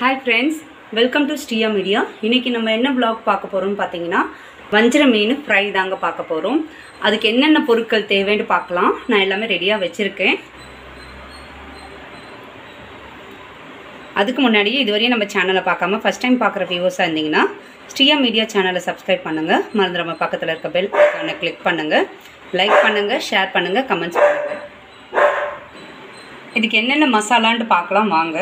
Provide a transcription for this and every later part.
hi friends welcome to Sriya media இன்றைக்கி நம்ம என்ன vlog பார்க்க போகிறோம்னு பார்த்தீங்கன்னா வஞ்சர மீன் ஃப்ரை தாங்க பார்க்க போகிறோம் அதுக்கு என்னென்ன பொருட்கள் தேவைன்னு பார்க்கலாம் நான் எல்லாமே ரெடியாக வச்சுருக்கேன் அதுக்கு முன்னாடியே இதுவரையும் நம்ம சேனலை பார்க்காம ஃபஸ்ட் டைம் பார்க்குற வியூவர்ஸாக இருந்தீங்கன்னா ஸ்ரீயா மீடியா சேனலை சப்ஸ்கிரைப் பண்ணுங்கள் மறந்துடாம பக்கத்தில் இருக்க பெல் ஐக்கானை கிளிக் பண்ணுங்கள் லைக் பண்ணுங்கள் ஷேர் பண்ணுங்கள் கமெண்ட்ஸ் பண்ணுங்கள் இதுக்கு என்னென்ன மசாலான்ட்டு பார்க்கலாம் வாங்க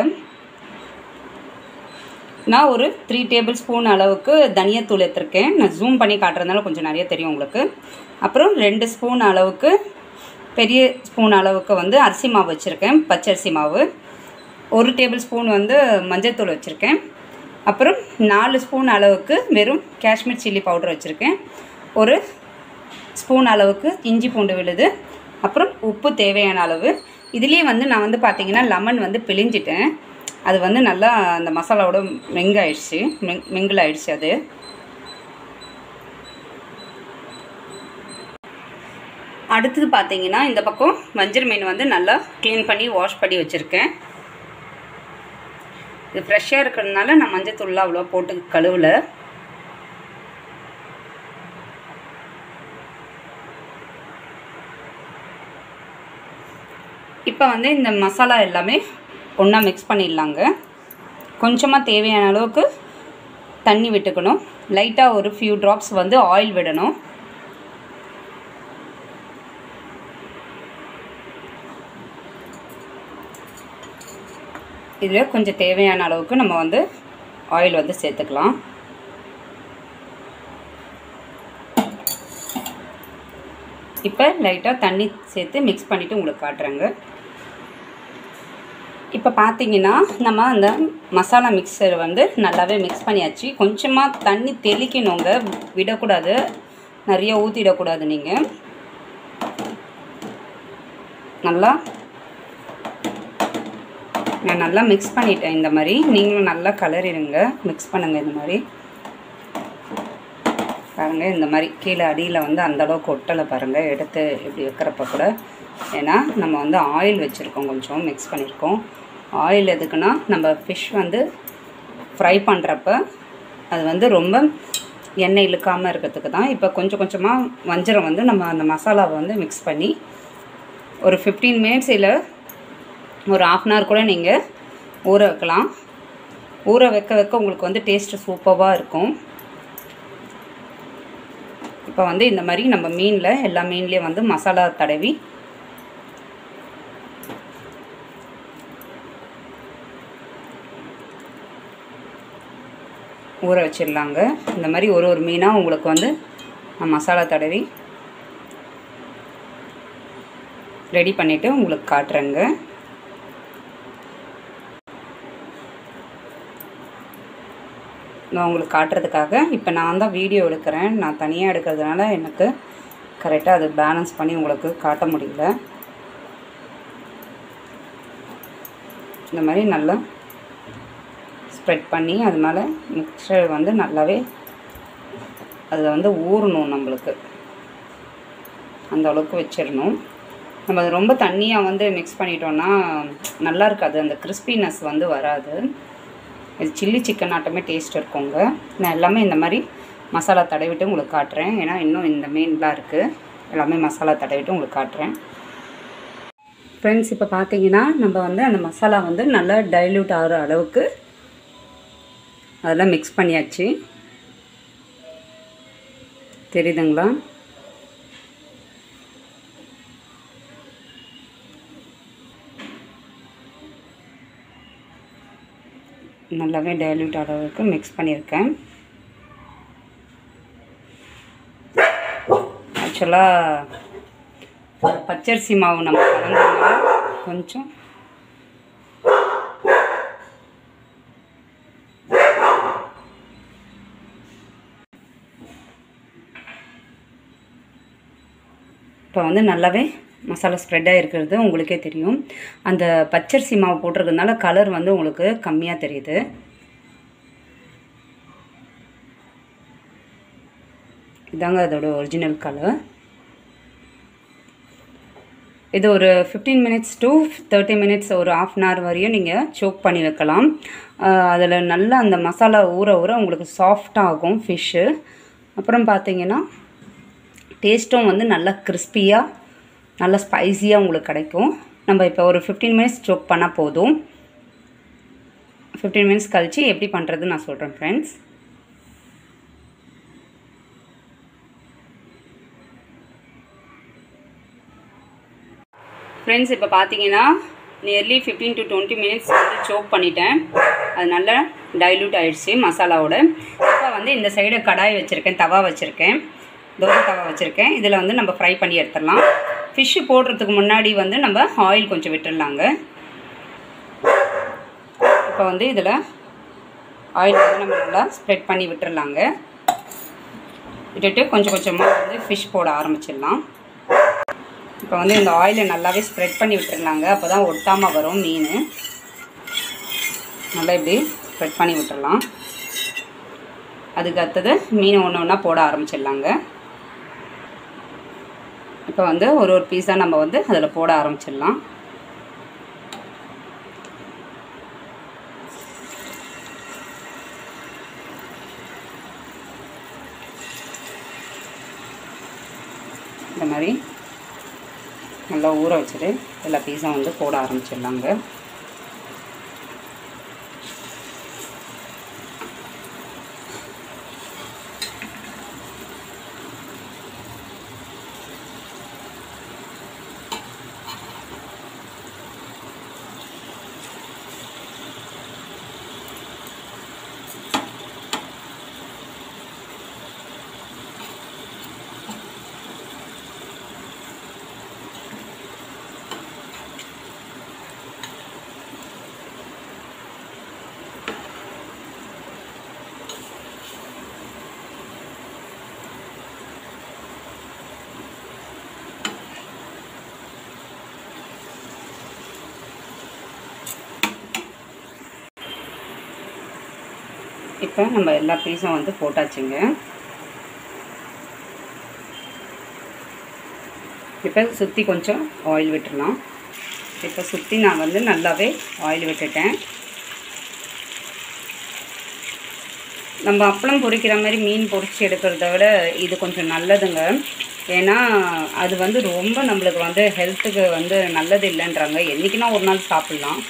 நான் ஒரு த்ரீ டேபிள் ஸ்பூன் அளவுக்கு தனியாத்தூள் எடுத்திருக்கேன் நான் ஜூம் பண்ணி காட்டுறதுனால கொஞ்சம் நிறைய தெரியும் உங்களுக்கு அப்புறம் ரெண்டு ஸ்பூன் அளவுக்கு பெரிய ஸ்பூன் அளவுக்கு வந்து அரிசி மாவு வச்சுருக்கேன் பச்சரிசி மாவு ஒரு டேபிள் ஸ்பூன் வந்து மஞ்சள்தூள் வச்சுருக்கேன் அப்புறம் நாலு ஸ்பூன் அளவுக்கு வெறும் காஷ்மீர் சில்லி பவுடர் வச்சுருக்கேன் ஒரு ஸ்பூன் அளவுக்கு இஞ்சி பூண்டு விழுது அப்புறம் உப்பு தேவையான அளவு இதுலேயே வந்து நான் வந்து பார்த்தீங்கன்னா லெமன் வந்து பிழிஞ்சிட்டேன் அது வந்து நல்லா அந்த மசாலாவோட மெங்காயிடுச்சு மெங் மிங்கிள் ஆயிடுச்சு அது அடுத்தது பார்த்தீங்கன்னா இந்த பக்கம் வஞ்சர் மீன் வந்து நல்லா க்ளீன் பண்ணி வாஷ் பண்ணி வச்சுருக்கேன் இது ஃப்ரெஷ்ஷாக இருக்கிறதுனால நான் மஞ்சள் தூள்லாம் அவ்வளோ போட்டு கழுவலை இப்போ வந்து இந்த மசாலா எல்லாமே ஒன்றா மிக்ஸ் பண்ணிடலாங்க கொஞ்சமாக தேவையான அளவுக்கு தண்ணி விட்டுக்கணும் லைட்டாக ஒரு ஃபியூ ட்ராப்ஸ் வந்து ஆயில் விடணும் இதில் கொஞ்சம் தேவையான அளவுக்கு நம்ம வந்து ஆயில் வந்து சேர்த்துக்கலாம் இப்போ லைட்டாக தண்ணி சேர்த்து மிக்ஸ் பண்ணிவிட்டு உங்களுக்கு காட்டுறேங்க இப்போ பார்த்தீங்கன்னா நம்ம அந்த மசாலா மிக்சர் வந்து நல்லாவே மிக்ஸ் பண்ணியாச்சு கொஞ்சமாக தண்ணி தெளிக்கணுங்க விடக்கூடாது நிறைய ஊற்றிடக்கூடாது நீங்கள் நல்லா நான் நல்லா மிக்ஸ் பண்ணிட்டேன் இந்த மாதிரி நீங்களும் நல்லா கலரிடுங்க மிக்ஸ் பண்ணுங்கள் இந்த மாதிரி பாருங்கள் இந்த மாதிரி கீழே அடியில் வந்து அந்தளவுக்கு ஒட்டலை பாருங்கள் எடுத்து இப்படி வைக்கிறப்ப கூட ஏன்னா நம்ம வந்து ஆயில் வச்சுருக்கோம் கொஞ்சம் மிக்ஸ் பண்ணியிருக்கோம் ஆயில் எதுக்குன்னா நம்ம ஃபிஷ் வந்து ஃப்ரை பண்ணுறப்ப அது வந்து ரொம்ப எண்ணெய் இழுக்காமல் இருக்கிறதுக்கு தான் இப்போ கொஞ்சம் கொஞ்சமாக வஞ்சரம் வந்து நம்ம அந்த மசாலாவை வந்து மிக்ஸ் பண்ணி ஒரு ஃபிஃப்டீன் மினிட்ஸ் இல்லை ஒரு ஆஃப் அன் ஹவர் கூட நீங்கள் ஊற வைக்கலாம் ஊற வைக்க வைக்க உங்களுக்கு வந்து டேஸ்ட்டு சூப்பராக இருக்கும் இப்போ வந்து இந்த மாதிரி நம்ம மீனில் எல்லா மீன்லேயும் வந்து மசாலா தடவி ஊற வச்சிடலாங்க இந்த மாதிரி ஒரு ஒரு மீனாக உங்களுக்கு வந்து நான் மசாலா தடவி ரெடி பண்ணிவிட்டு உங்களுக்கு காட்டுறேங்க நான் உங்களுக்கு காட்டுறதுக்காக இப்போ நான் தான் வீடியோ எடுக்கிறேன் நான் தனியாக எடுக்கிறதுனால எனக்கு கரெக்டாக அது பேலன்ஸ் பண்ணி உங்களுக்கு காட்ட முடியல இந்த மாதிரி நல்லா ஸ்ப்ரெட் பண்ணி அது மேலே மிக்சர் வந்து நல்லாவே அதில் வந்து ஊறணும் நம்மளுக்கு அந்த அளவுக்கு வச்சிடணும் நம்ம அது ரொம்ப தண்ணியாக வந்து மிக்ஸ் பண்ணிட்டோன்னா நல்லா இருக்காது அந்த கிறிஸ்பினஸ் வந்து வராது இது சில்லி சிக்கன் ஆட்டமே டேஸ்ட் இருக்குங்க நான் எல்லாமே இந்த மாதிரி மசாலா தடவிட்டு உங்களுக்கு காட்டுறேன் ஏன்னா இன்னும் இந்த மீன்லாம் இருக்குது எல்லாமே மசாலா தடவிட்டு உங்களுக்கு காட்டுறேன் ஃப்ரெண்ட்ஸ் இப்போ பார்த்தீங்கன்னா நம்ம வந்து அந்த மசாலா வந்து நல்லா டைல்யூட் ஆகிற அளவுக்கு அதெல்லாம் மிக்ஸ் பண்ணியாச்சு தெரியுதுங்களா நல்லாவே டைல்யூட் அளவுக்கு மிக்ஸ் பண்ணியிருக்கேன் ஆக்சுவலாக பச்சரிசி மாவு நம்ம கலந்ததுனால கொஞ்சம் இப்போ வந்து நல்லாவே மசாலா ஸ்ப்ரெட்டாக இருக்கிறது உங்களுக்கே தெரியும் அந்த பச்சரிசி மாவு போட்டிருக்கிறதுனால கலர் வந்து உங்களுக்கு கம்மியாக தெரியுது இதாங்க அதோட ஒரிஜினல் கலர் இது ஒரு fifteen minutes to thirty minutes ஒரு ஆஃப் அன் ஹவர் வரையும் நீங்கள் சோக் பண்ணி வைக்கலாம் அதில் நல்லா அந்த மசாலா ஊற ஊற உங்களுக்கு சாஃப்டாக ஆகும் ஃபிஷ்ஷு அப்புறம் பார்த்தீங்கன்னா டேஸ்ட்டும் வந்து நல்லா கிறிஸ்பியாக நல்லா ஸ்பைஸியாக உங்களுக்கு கிடைக்கும் நம்ம இப்போ ஒரு ஃபிஃப்டீன் மினிட்ஸ் ஸ்டோக் பண்ணால் போதும் ஃபிஃப்டீன் மினிட்ஸ் கழித்து எப்படி பண்ணுறது நான் சொல்கிறேன் ஃப்ரெண்ட்ஸ் ஃப்ரெண்ட்ஸ் இப்போ பார்த்தீங்கன்னா nearly fifteen to twenty minutes வந்து சோக் பண்ணிட்டேன் அது நல்லா டைல்யூட் ஆயிடுச்சு மசாலாவோட இப்போ வந்து இந்த சைடு கடாய் வச்சுருக்கேன் தவா வச்சுருக்கேன் தோசை தவா வச்சுருக்கேன் இதில் வந்து நம்ம ஃப்ரை பண்ணி எடுத்துடலாம் ஃபிஷ்ஷு போடுறதுக்கு முன்னாடி வந்து நம்ம ஆயில் கொஞ்சம் விட்டுடலாங்க இப்போ வந்து இதில் ஆயில் வந்து நம்ம நல்லா ஸ்ப்ரெட் பண்ணி விட்டுறலாங்க விட்டுட்டு கொஞ்சம் கொஞ்சமாக வந்து ஃபிஷ் போட ஆரம்பிச்சிடலாம் இப்போ வந்து இந்த ஆயிலை நல்லாவே ஸ்ப்ரெட் பண்ணி விட்டுறலாங்க அப்போ தான் ஒட்டாமல் வரும் மீன் நல்லா இப்படி ஸ்ப்ரெட் பண்ணி விட்டுறலாம் அதுக்கு அடுத்தது மீன் ஒன்று ஒன்றா போட ஆரம்பிச்சிடலாங்க இப்போ வந்து ஒரு ஒரு பீஸாக நம்ம வந்து அதில் போட ஆரம்பிச்சிடலாம் இந்த மாதிரி நல்லா ஊற வச்சுட்டு எல்லா பீஸும் வந்து போட ஆரம்பிச்சிடலாங்க இப்போ நம்ம எல்லா பீஸும் வந்து போட்டாச்சுங்க இப்போ சுற்றி கொஞ்சம் ஆயில் விட்டுடலாம் இப்போ சுற்றி நான் வந்து நல்லாவே ஆயில் விட்டுட்டேன் நம்ம அப்பளம் பொரிக்கிற மாதிரி மீன் பொரிச்சு எடுக்கிறத விட இது கொஞ்சம் நல்லதுங்க ஏன்னா அது வந்து ரொம்ப நம்மளுக்கு வந்து ஹெல்த்துக்கு வந்து நல்லது இல்லைன்றாங்க என்றைக்குனா ஒரு நாள் சாப்பிட்லாம்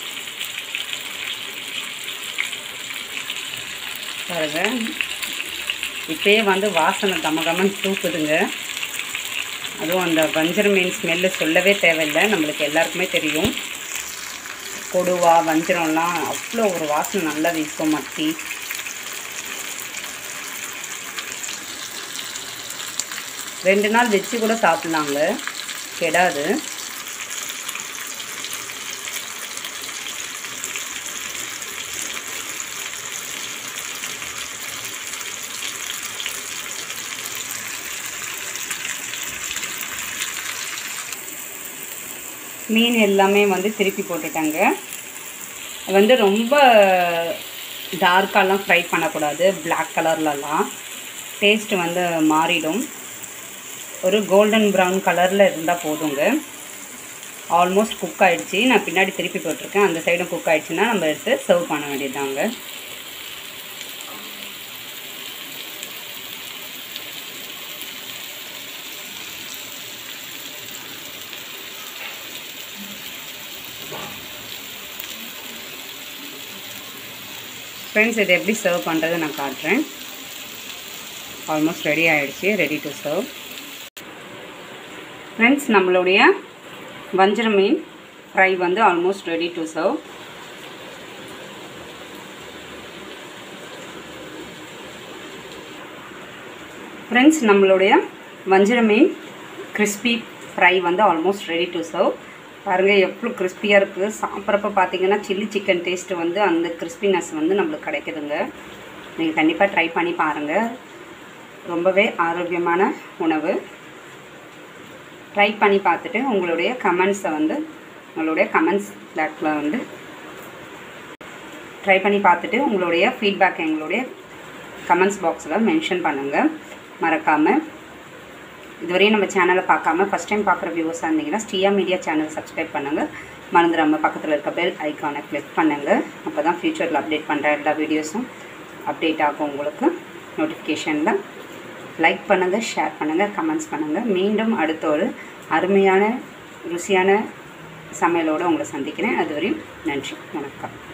பாருங்க இப்பயே வந்து வாசனை கமகமன்னு தூக்குதுங்க அதுவும் அந்த வஞ்சர மீன் ஸ்மெல்லு சொல்லவே தேவையில்லை நம்மளுக்கு எல்லாருக்குமே தெரியும் கொடுவா வஞ்சரம்லாம் அவ்வளோ ஒரு வாசனை நல்லா வீசும் மத்தி ரெண்டு நாள் வச்சு கூட சாப்பிட்லாங்க கெடாது மீன் எல்லாமே வந்து திருப்பி போட்டுட்டாங்க வந்து ரொம்ப டார்க்காலாம் ஃப்ரை பண்ணக்கூடாது பிளாக் கலர்லலாம் டேஸ்ட் வந்து மாறிடும் ஒரு கோல்டன் ப்ரௌன் கலரில் இருந்தால் போதுங்க ஆல்மோஸ்ட் குக் ஆகிடுச்சி நான் பின்னாடி திருப்பி போட்டிருக்கேன் அந்த சைடும் குக் ஆகிடுச்சின்னா நம்ம எடுத்து சர்வ் பண்ண வேண்டியதாங்க ஃப்ரெண்ட்ஸ் இது எப்படி சர்வ் பண்ணுறது நான் காட்டுறேன் ஆல்மோஸ்ட் ரெடி ஆகிடுச்சி ரெடி டு சர்வ் ஃப்ரெண்ட்ஸ் நம்மளுடைய வஞ்சர மீன் ஃப்ரை வந்து almost ready to serve friends நம்மளுடைய வஞ்சர மீன் கிறிஸ்பி ஃப்ரை வந்து ஆல்மோஸ்ட் ரெடி டு சர்வ் பாருங்கள் எவ்வளோ கிறிஸ்பியாக இருக்குது சாப்பிட்றப்ப பார்த்தீங்கன்னா சில்லி சிக்கன் டேஸ்ட்டு வந்து அந்த கிறிஸ்பினஸ் வந்து நம்மளுக்கு கிடைக்குதுங்க நீங்கள் கண்டிப்பாக ட்ரை பண்ணி பாருங்கள் ரொம்பவே ஆரோக்கியமான உணவு ட்ரை பண்ணி பார்த்துட்டு உங்களுடைய கமெண்ட்ஸை வந்து உங்களுடைய கமெண்ட்ஸ் பேக்கில் வந்து ட்ரை பண்ணி பார்த்துட்டு உங்களுடைய ஃபீட்பேக் எங்களுடைய கமெண்ட்ஸ் பாக்ஸில் மென்ஷன் பண்ணுங்கள் மறக்காமல் இதுவரையும் நம்ம சேனலை பார்க்காம ஃபஸ்ட் டைம் பார்க்குற வியூவர்ஸாக இருந்தீங்கன்னா ஸ்ரீயா மீடியா சேனல் சப்ஸ்கிரைப் பண்ணுங்கள் மறந்துடாமல் பக்கத்தில் இருக்க பெல் ஐக்கானை கிளிக் பண்ணுங்கள் அப்போ தான் ஃப்யூச்சரில் அப்டேட் பண்ணுற எல்லா வீடியோஸும் அப்டேட் ஆகும் உங்களுக்கு நோட்டிஃபிகேஷனில் லைக் பண்ணுங்கள் ஷேர் பண்ணுங்கள் கமெண்ட்ஸ் பண்ணுங்கள் மீண்டும் அடுத்த ஒரு அருமையான ருசியான சமையலோடு உங்களை சந்திக்கிறேன் அதுவரையும் நன்றி வணக்கம்